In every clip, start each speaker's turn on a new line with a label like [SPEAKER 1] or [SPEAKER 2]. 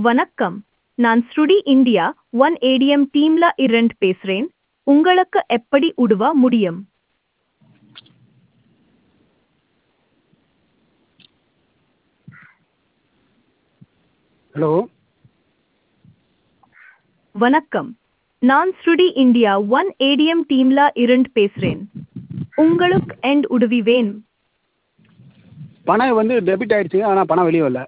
[SPEAKER 1] வணக்கம் நான் ஸ்ருடி இந்தியா ஒன் ஏடிஎம் டீம்ல இரண்டு பேசுறேன் உங்களுக்கு எப்படி உதவ முடியும்
[SPEAKER 2] ஹலோ
[SPEAKER 1] வணக்கம் நான் ஸ்ருடி இந்தியா ஒன் ஏடிஎம் டீம்ல இரண்டு பேசுறேன் உங்களுக்கு எண்ட் உதவி வேணும்
[SPEAKER 2] பணம் வந்து டெபிட் ஆயிடுச்சுங்க ஆனால் பணம் வெளியே வரல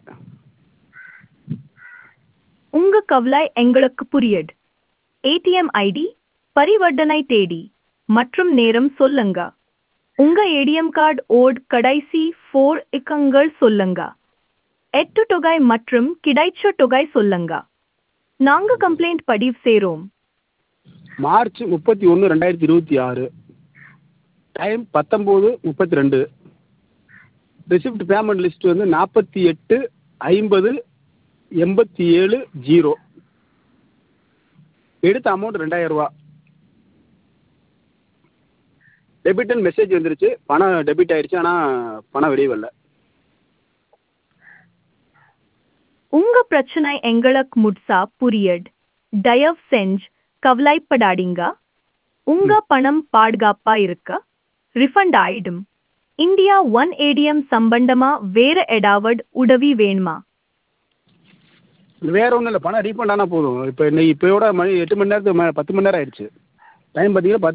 [SPEAKER 1] உங்க கவலை எங்களுக்கு புரியுது ஏடிஎம் ஐடி பரிவர்த்தனை தேதி மற்றும் நேரம் சொல்லுங்க உங்க ஏடிஎம் கார்டு ஓட் கடைசி ஃபோர் இக்கங்கள் சொல்லுங்க எட்டு தொகை மற்றும் கிடைச்ச தொகை சொல்லுங்க நாங்க கம்ப்ளைண்ட் பதிவு செய்றோம்
[SPEAKER 2] மார்ச் முப்பத்தி ஒன்று ரெண்டாயிரத்தி இருபத்தி ஆறு டைம் பத்தொம்போது முப்பத்தி ரெண்டு ரிசிப்ட் பேமெண்ட் லிஸ்ட் வந்து நாற்பத்தி எட்டு ஐம்பது எண்பத்தி ஏழு ஜீரோ எடுத்த அமௌண்ட் ரெண்டாயிரரூவா டெபிட்னு மெசேஜ் வந்துருச்சு பணம் டெபிட் ஆயிடுச்சு ஆனால் பணம் வெளியே வரல
[SPEAKER 1] உங்க பிரச்சனை எங்களுக்கு முட்சா புரியுது தயவு செஞ்சு கவலைப்படாதீங்க உங்க பணம் பாதுகாப்பா இருக்க ரிஃபண்ட் ஆயிடும் இந்தியா ஒன் ஏடிஎம் சம்பந்தமா வேற ஏதாவது உதவி வேணுமா
[SPEAKER 2] வேற ஒன்றும் இல்லை பணம் ரீஃபண்ட் ஆனால் போதும் இப்போ இன்னைக்கு இப்போயோட மணி எட்டு மணி நேரத்துக்கு மே பத்து மணி நேரம் ஆயிடுச்சு டைம் பார்த்தீங்கன்னா பத்து